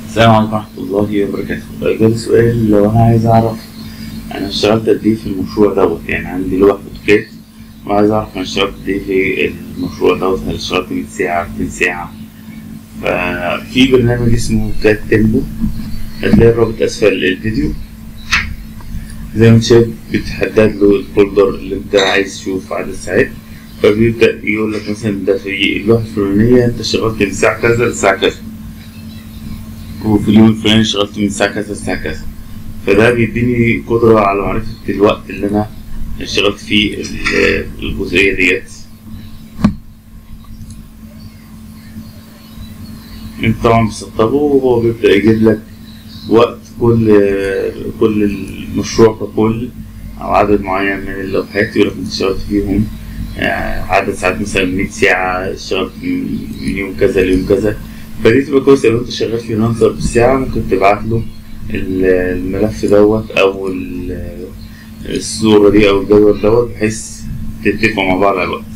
السلام عليكم ورحمة الله وبركاته جالي سؤال لو أنا عايز أعرف أنا اشتغلت قد إيه في المشروع دوت يعني عندي لوحة أوتوكاد وعايز أعرف أنا اشتغلت قد إيه في المشروع دوت هل اشتغلت 100 ساعة 200 ساعة ففي برنامج اسمه كاد تيمبو هتلاقي الرابط أسفل الفيديو زي ما انت شايف بتحدد له الفولدر اللي انت عايز تشوف عدد الساعات فبيبدأ يقول لك مثلا ده في اللوحة الفلانية انت اشتغلت من الساعة كذا للساعة كذا وفي اليوم الفلاني اشتغلت من الساعة كذا للساعة كذا فده بيديني قدرة على معرفة الوقت اللي أنا اشتغلت فيه ال- الجزئية ديت انت طبعا بتسطبه وهو بيبدأ يجيب لك وقت كل كل المشروع ككل أو عدد معين من اللوحات يقول لك انت اشتغلت فيهم آه، عدد ساعات مثلا 100 ساعة اشتغلت من من يوم كذا ليوم كذا فدي تبقى كويسة لو انت شغال فريلانسر بالساعة ممكن تبعت له ال- الملف دوت أو ال- الصورة دي أو الجدول دوت بحيث تتفقوا مع بعض على الوقت